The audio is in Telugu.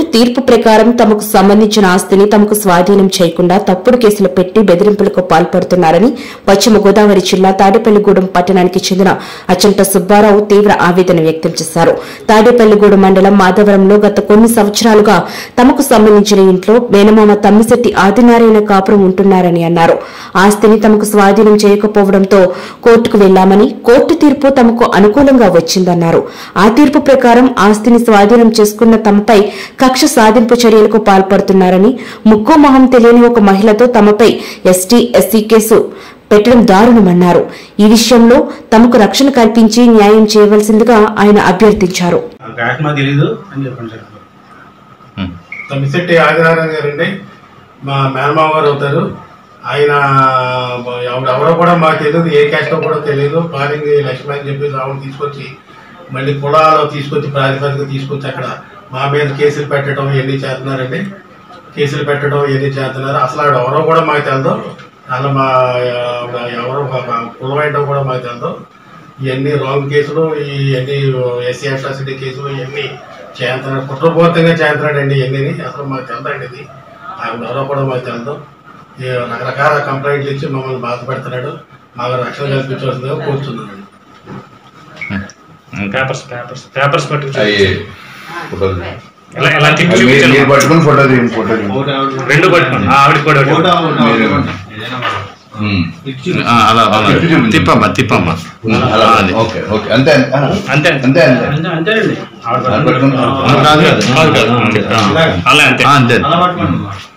తీర్పు ప్రకారం తమకు సంబంధించిన ఆస్తిని తమకు స్వాధీనం చేయకుండా తప్పుడు కేసులు పెట్టి బెదిరింపులకు పాల్పడుతున్నారని పశ్చిమ గోదావరి జిల్లా తాడేపల్లిగూడెం పట్టణానికి చెందిన అచంట సుబ్బారావు తీవ్ర ఆవేదన వ్యక్తం చేశారు తాడేపల్లిగూడెం మండలం మాధవరంలో గత కొన్ని సంవత్సరాలుగా తమకు సంబంధించిన ఇంట్లో మేనమామ తమ్మిశెట్టి ఆదినారాయణ కాపురం ఉంటున్నారని అన్నారు ఆస్తిని తమకు స్వాధీనం చేయకపోవడంతో కోర్టుకు వెళ్లామని కోర్టు తీర్పు తమకు అనుకూలంగా వచ్చిందన్నారు ఆ తీర్పు ప్రకారం ఆస్తిని స్వాధీనం చేసుకున్న తమపై కక్ష సాధింపు చర్యలకు పాల్పడుతున్నారని ముక్కు మొహం తెలియని ఒక మహిళతో తమపై ఎస్టీ ఎస్సీ కేసు పెట్టడం దారుణమన్నారు ఈ విషయంలో తమకు రక్షణ కల్పించి న్యాయం చేయవలసిందిగా ఆయన అభ్యర్థించారు నాకు ఆత్మ తెలీదు అని చెప్పండి సార్ తమ్మిశెట్టి ఆదినారాయణ గారు అండి మా మేనమామ గారు అవుతారు ఆయన ఎవరు- ఎవరో కూడా మాకు తెలియదు ఏ క్యాస్టో కూడా తెలియదు పాలింగి లక్ష్మి అని చెప్పి ఆవిడ తీసుకొచ్చి మళ్ళీ కులాలు తీసుకొచ్చి ప్రాతిపదిక తీసుకొచ్చి అక్కడ మా మీద కేసులు పెట్టడం ఇవన్నీ చేస్తున్నారండి కేసులు పెట్టడం ఇవన్నీ చేస్తున్నారు అసలు ఆవిడ ఎవరో కూడా మాకు తెలియదు అలా మా ఆవిడ ఎవరో మా- మా కులం ఏంటో కూడా మాకు తెలియదు ఇవన్నీ రాంగ్ కేసులు ఇవన్నీ ఎస్సీ అట్రాసిటీ కేసులు ఇవన్నీ చేస్తున్నాడు కుట్రపూర్తంగా చేస్తున్నాడండి ఇవన్నీ అసలు మాకు తెలదండి ఇది ఆయన ఎవరో కూడా మాకు తెలదు ఈ రకరకాల కంప్లైంట్లు ఇచ్చి మమ్మల్ని బాధపెడుతున్నాడు మాకు రక్షణ కల్పించవలసిందిగా కోరుతున్నాను పేపర్స్ పేపర్స్ పేపర్స్ పట్టుకు అయ్యి ఫోటోలు ఇలా ఇలా తిప్పి మీరు- చూపించండి మీరు పట్టుకుని ఫోటో తీయండి ఫోటో తీయండి రెండు పట్టుకోండి ఆ, ఆవిడకి కూడా ఒకటి. మీరు- ఉమ్. ఆ, అలా అలా తిప్పి చూపించండి. తిప్పమ్మా తిప్పమ్మా అలా అది. ఓకే ఓకే అంతే అంతే అంతే అంతే అంతే అంతేనండి ఆవిడ అది పట్టుకుని కాదు కాదు కాదు కాదు అంతే. ఆ. అలా అంతే ఆ, అంతే అలా పట్టుకోండి